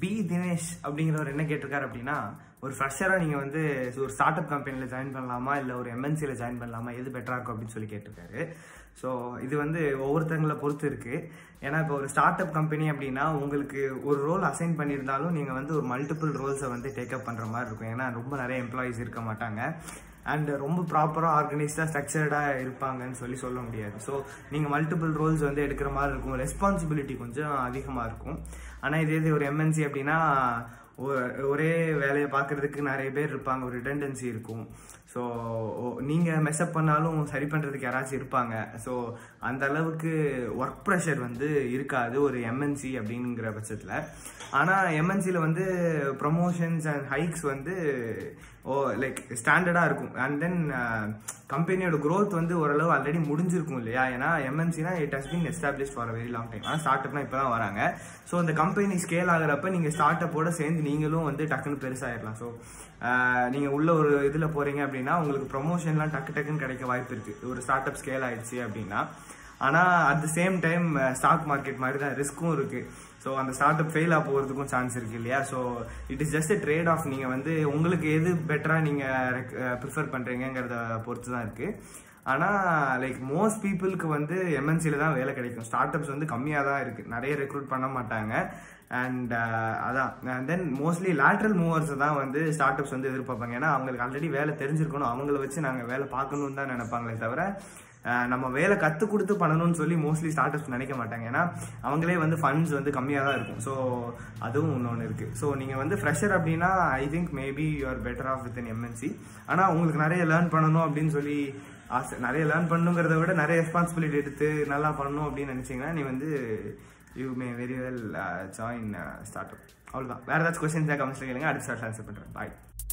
B Dinesh அப்படிங்கிறவர் என்ன கேட்டிருக்காரு அப்படின்னா ஒரு ஃப்ரெஷராக நீங்கள் வந்து ஒரு ஸ்டார்ட் அப் கம்பெனியில் ஜாயின் பண்ணலாமா இல்லை ஒரு எம்என்சியில் ஜாயின் பண்ணலாமா எது பெட்டராக இருக்கும் அப்படின்னு சொல்லி கேட்டிருக்காரு ஸோ இது வந்து ஒவ்வொருத்தங்களை பொறுத்து இருக்குது ஏன்னா இப்போ ஒரு ஸ்டார்ட் அப் கம்பெனி அப்படின்னா உங்களுக்கு ஒரு ரோல் அசைன் பண்ணியிருந்தாலும் நீங்கள் வந்து ஒரு மல்டிபிள் ரோல்ஸை வந்து டேக்அப் பண்ணுற மாதிரி இருக்கும் ஏன்னா ரொம்ப நிறைய எம்ப்ளாயீஸ் இருக்க மாட்டாங்க அண்ட் ரொம்ப ப்ராப்பராக ஆர்கனைஸ்டாக ஸ்ட்ரக்சர்டாக இருப்பாங்கன்னு சொல்லி சொல்ல முடியாது ஸோ நீங்கள் மல்டிபிள் ரோல்ஸ் வந்து எடுக்கிற மாதிரி இருக்கும் ரெஸ்பான்சிபிலிட்டி கொஞ்சம் அதிகமாக இருக்கும் ஆனால் இதே இது ஒரு எம்என்சி அப்படின்னா ஒ- ஒரே வேலையை பார்க்கறதுக்கு நிறைய பேர் இருப்பாங்க ஒரு ரிடண்டன்சி இருக்கும் ஸோ நீங்கள் மெஸ்அப் பண்ணாலும் சரி பண்ணுறதுக்கு யாராச்சும் இருப்பாங்க ஸோ அந்த அளவுக்கு ஒர்க் ப்ரெஷர் வந்து இருக்காது ஒரு எம்என்சி அப்படிங்கிற பட்சத்தில் ஆனால் எம்என்சியில் வந்து ப்ரொமோஷன்ஸ் அண்ட் ஹைக்ஸ் வந்து ஓ லைக் ஸ்டாண்டர்டாக இருக்கும் அண்ட் தென் கம்பெனியோட growth வந்து ஓரளவு ஆல்ரெடி முடிஞ்சிருக்கும் இல்லையா ஏன்னா எம்என்சினா it has been established for very long time ஆனால் ஸ்டார்ட் அப்னா இப்போ தான் வராங்க ஸோ அந்த கம்பெனி ஸ்கேல் ஆகுறப்ப நீங்கள் ஸ்டார்ட் அப்போட சேர்ந்து நீங்களும் வந்து டக்குன்னு பெருசாகிடலாம் ஸோ நீங்கள் உள்ள ஒரு இதில் போகிறீங்க அப்படின்னா உங்களுக்கு ப்ரொமோஷன்லாம் டக்கு டக்குன்னு கிடைக்க வாய்ப்பு இருக்குது ஒரு ஸ்டார்ட் அப் ஸ்கேல் ஆயிடுச்சு அப்படின்னா ஆனால் at the same time stock market மாதிரி தான் ரிஸ்க்கும் இருக்குது ஸோ அந்த ஸ்டார்ட் அப் ஃபெயில் ஆக போகிறதுக்கும் சான்ஸ் இருக்குது இல்லையா so it is just trade off நீங்கள் வந்து உங்களுக்கு எது பெட்டராக நீங்கள் ப்ரிஃபர் பண்ணுறீங்கிறத பொறுத்து தான் இருக்குது ஆனால் லைக் மோஸ்ட் பீப்புளுக்கு வந்து எம்என்சியில் தான் வேலை கிடைக்கும் ஸ்டார்ட் அப்ஸ் வந்து கம்மியாக தான் இருக்குது நிறைய ரெக்ரூட் பண்ண மாட்டாங்க அண்ட் அதான் and then mostly lateral movers தான் வந்து ஸ்டார்ட் அப்ஸ் வந்து எதிர்பார்ப்பாங்க ஏன்னா அவங்களுக்கு ஆல்ரெடி வேலை தெரிஞ்சிருக்கணும் அவங்கள வச்சு நாங்கள் வேலை பார்க்கணுன்னு தான் நினைப்பாங்களே தவிர அஹ், நம்ம வேலை கற்றுக் கொடுத்து பண்ணணும்னு சொல்லி மோஸ்ட்லி ஸ்டார்ட் அப்ஸ் நினைக்க மாட்டாங்க ஏன்னா அவங்களே வந்து ஃபண்ட்ஸ் வந்து கம்மியாக தான் இருக்கும் ஸோ அதுவும் இன்னொன்று இருக்குது ஸோ நீங்கள் வந்து ஃப்ரெஷர் அப்படின்னா I think maybe you are better off with in MNC ஆனால் உங்களுக்கு நிறைய லேர்ன் பண்ணணும் அப்படின்னு சொல்லி ஆசை நிறைய லேர்ன் பண்ணுங்கிறத விட நிறைய ரெஸ்பான்சிபிலிட்டி எடுத்து நல்லா பண்ணணும் அப்படின்னு நினச்சிங்கன்னா நீ வந்து you may very well join start up அவ்வளோதான் வேறு ஏதாச்சும் கொஸ்டின் கமெண்ட்ஸில் கேளுங்க அடுத்த ஸ்டார்ட் ஆன்சர் பண்ணுறேன் பாய்